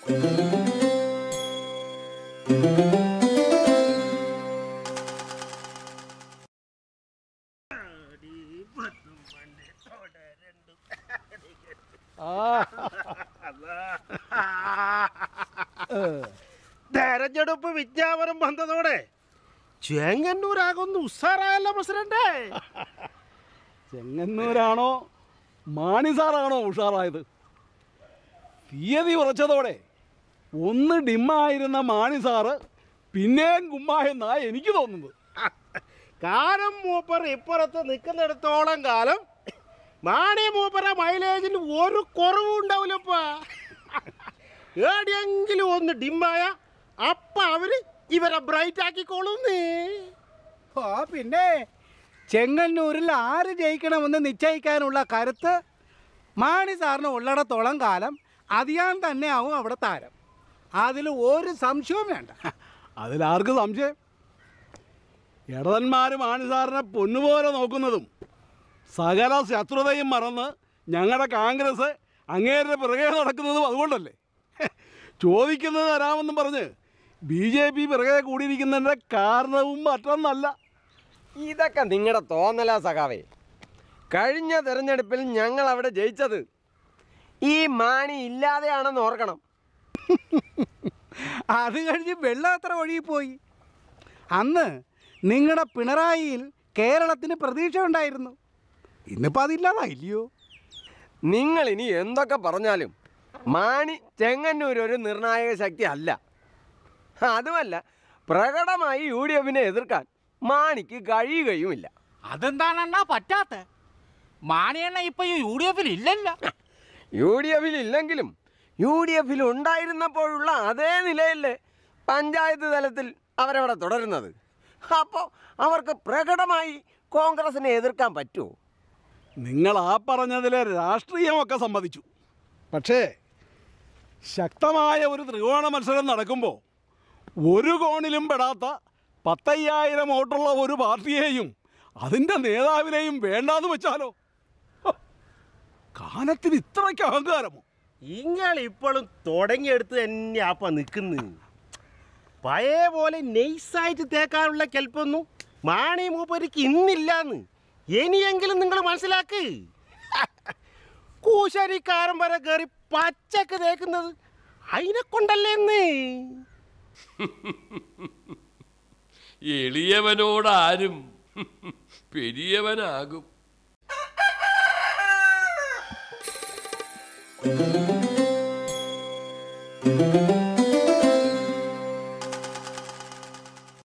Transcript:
തെരഞ്ഞെടുപ്പ് വിജ്ഞാപനം വന്നതോടെ ചെങ്ങന്നൂരാകൊന്ന് ഉഷാറായല്ലോ പ്രസിഡന്റ് ചെങ്ങന്നൂരാണോ മാണി സാറാണോ ഉഷാറായത് തീയതി ഉറച്ചതോടെ ഒന്ന് ഡിമ്മായിരുന്ന മാണി സാറ് പിന്നെയും കുമ്മായെന്നാ എനിക്ക് തോന്നുന്നത് കാലം മൂപ്പർ ഇപ്പുറത്ത് നിൽക്കുന്നിടത്തോളം കാലം മാണി മൂപ്പറ മൈലേജിന് ഒരു കുറവും ഉണ്ടാവില്ലപ്പാ എവിടെയെങ്കിലും ഒന്ന് ഡിമ്മായ അപ്പ അവര് ഇവരെ ബ്രൈറ്റ് ആക്കിക്കോളുന്നേ ആ പിന്നെ ചെങ്ങന്നൂരിൽ ആര് ജയിക്കണമെന്ന് നിശ്ചയിക്കാനുള്ള കരുത്ത് മാണി സാറിന് ഉള്ളിടത്തോളം കാലം അതിയാൻ തന്നെയാവും അവിടെ താരം അതിൽ ഒരു സംശയവും വേണ്ട അതിലാർക്ക് സംശയം ഇടതന്മാർ മാണി സാറിനെ പൊന്നുപോലെ നോക്കുന്നതും സകല ശത്രുതയും മറന്ന് ഞങ്ങളുടെ കോൺഗ്രസ് അങ്ങേരുടെ പിറകെ നടക്കുന്നതും അതുകൊണ്ടല്ലേ ചോദിക്കുന്നത് തരാമെന്നും പറഞ്ഞ് ബി ജെ പി പിറകെ കൂടിയിരിക്കുന്നതിൻ്റെ കാരണവും മറ്റൊന്നല്ല ഇതൊക്കെ നിങ്ങളുടെ തോന്നലാ സഖാവേ കഴിഞ്ഞ തെരഞ്ഞെടുപ്പിൽ ഞങ്ങൾ അവിടെ ജയിച്ചത് ഈ മാണി ഇല്ലാതെയാണെന്ന് ഓർക്കണം അത് കഴിഞ്ഞ് വെള്ളം എത്ര ഒഴുകിപ്പോയി അന്ന് നിങ്ങളുടെ പിണറായിയിൽ കേരളത്തിന് പ്രതീക്ഷ ഉണ്ടായിരുന്നു ഇന്നിപ്പോൾ അതില്ലാതായില്ലയോ നിങ്ങൾ ഇനി എന്തൊക്കെ പറഞ്ഞാലും മാണി ചെങ്ങന്നൂർ ഒരു നിർണായക ശക്തി അല്ല അതുമല്ല പ്രകടമായി യു ഡി എഫിനെ എതിർക്കാൻ മാണിക്ക് കഴിയുകയുമില്ല അതെന്താണെന്നാ പറ്റാത്ത മാണിയണ്ണ ഇപ്പൊ ഈ യു ഡി എഫിൽ ഇല്ലല്ലോ യു ഡി എഫിൽ ഇല്ലെങ്കിലും യു ഡി എഫിൽ ഉണ്ടായിരുന്നപ്പോഴുള്ള അതേ നിലയല്ലേ പഞ്ചായത്ത് തലത്തിൽ അവരവിടെ തുടരുന്നത് അപ്പോൾ അവർക്ക് പ്രകടമായി കോൺഗ്രസിനെ എതിർക്കാൻ പറ്റുമോ നിങ്ങൾ ആ പറഞ്ഞതിലെ രാഷ്ട്രീയമൊക്കെ സമ്മതിച്ചു പക്ഷേ ശക്തമായ ഒരു ത്രികോണ മത്സരം നടക്കുമ്പോൾ ഒരു കോണിലും പെടാത്ത പത്തയ്യായിരം വോട്ടുള്ള ഒരു പാർട്ടിയെയും അതിൻ്റെ നേതാവിനെയും വേണ്ടാന്ന് വെച്ചാലോ ഹ, കാനത്തിന് ഇത്രയ്ക്ക് അഹങ്കാരമോ ഇങ്ങൾ ഇപ്പോഴും തുടങ്ങിയെടുത്ത് തന്നെ അപ്പ നിൽക്കുന്നു പഴയ പോലെ നെയ്സായിട്ട് തേക്കാനുള്ള കെൽപ്പൊന്നും മാണി മൂപ്പരിക്ക് ഇന്നില്ലാന്ന് ഇനിയെങ്കിലും നിങ്ങൾ മനസ്സിലാക്ക് കൂശരിക്കാരൻ വരെ കയറി പച്ചക്ക് തേക്കുന്നത് അതിനെ കൊണ്ടല്ലേ എന്ന് എളിയവനോടാരും പെരിയവനാകും ആ